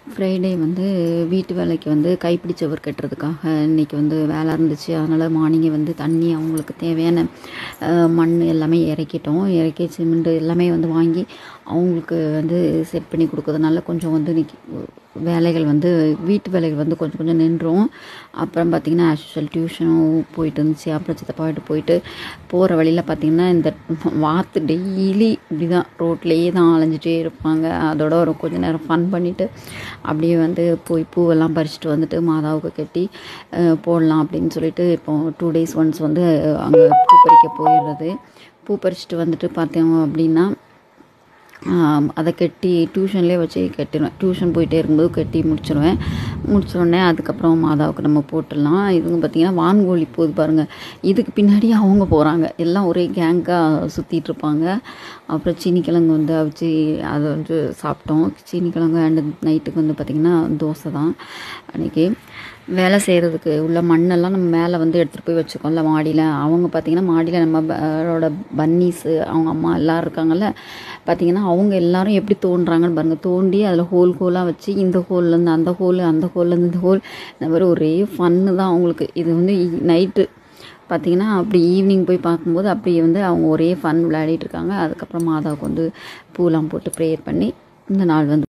Friday வந்து வீட்டு வேலைக்கு வந்து கைப்பிடி சுவர் கட்டுறதுக்காக இன்றைக்கி வந்து வேலை இருந்துச்சு அதனால் மார்னிங்கே வந்து தண்ணி அவங்களுக்கு தேவையான அஹ், மண் எல்லாமே இறக்கிட்டோம் இறக்கி சிமெண்ட் எல்லாமே வந்து வாங்கி அவங்களுக்கு வந்து செட் பண்ணி கொடுக்கறதுனால கொஞ்சம் வந்து இன்னைக்கு வேலைகள் வந்து வீட்டு வேலைகள் வந்து கொஞ்சம் கொஞ்சம் நின்றோம் அப்புறம் பார்த்திங்கன்னா ஆஷுவல் டியூஷனும் போயிட்டு இருந்துச்சு அப்புறம் சித்தப்பா வீட்டு போயிட்டு போகிற வழியில் பார்த்திங்கன்னா இந்த வாத்து டெய்லி இப்படி தான் ரோட்லேயே தான் அலைஞ்சிட்டே இருப்பாங்க அதோட ஒரு கொஞ்ச நேரம் ஃபன் பண்ணிவிட்டு அப்படியே வந்து போய் பூவெல்லாம் பறிச்சுட்டு வந்துட்டு மாதாவுக்கு கட்டி அஹ், போடலாம் அப்படின்னு சொல்லிட்டு இப்போ டூ டேஸ் ஒன்ஸ் வந்து அங்கே பூ பறிக்க போயிடுறது பூ பறிச்சுட்டு வந்துட்டு பார்த்தோம் அப்படின்னா ஆம், அதை கட்டி டியூஷன்லேயே வச்சு கட்டிடுவேன் டியூஷன் போயிட்டே இருக்கும்போது கட்டி முடிச்சிடுவேன் முடிச்ச உடனே அதுக்கப்புறம் மாதாவுக்கு நம்ம போட்டுடலாம் இதுங்க பார்த்திங்கன்னா வான்கோழி போகுது பாருங்கள் இதுக்கு பின்னாடி அவங்க போகிறாங்க எல்லாம் ஒரே கேங்காக சுற்றிட்டு இருப்பாங்க அப்புறம் சீனிக்கிழங்கு வந்து அவிச்சு அதை வந்து சாப்பிட்டோம் சீனிக்கிழங்கு அண்ட் நைட்டுக்கு வந்து பார்த்திங்கன்னா தோசை தான் அன்றைக்கி வேலை செய்கிறதுக்கு உள்ள மண்ணெல்லாம் நம்ம மேலே வந்து எடுத்துகிட்டு போய் வச்சுக்கோம்ல மாடியில் அவங்க பார்த்திங்கன்னா மாடியில் நம்ம அவரோட பன்னீஸு அவங்க அம்மா எல்லோரும் இருக்காங்கல்ல பார்த்திங்கன்னா அவங்க எல்லாரும் எப்படி தோன்றாங்கன்னு பாருங்கள் தோண்டி அதில் ஹோல் ஹோலாக வச்சு இந்த ஹோல்லேருந்து அந்த ஹோல் அந்த ஹோல்லேருந்து இந்த ஹோல் இந்த மாதிரி ஒரே ஃபன்னு தான் அவங்களுக்கு இது வந்து நைட்டு பார்த்திங்கன்னா அப்படி ஈவினிங் போய் பார்க்கும்போது அப்படி வந்து அவங்க ஒரே ஃபன் விளையாடிட்டு இருக்காங்க அதுக்கப்புறம் மாதாவுக்கு வந்து பூலாம் போட்டு ப்ரேயர் பண்ணி இந்த நாள் வந்து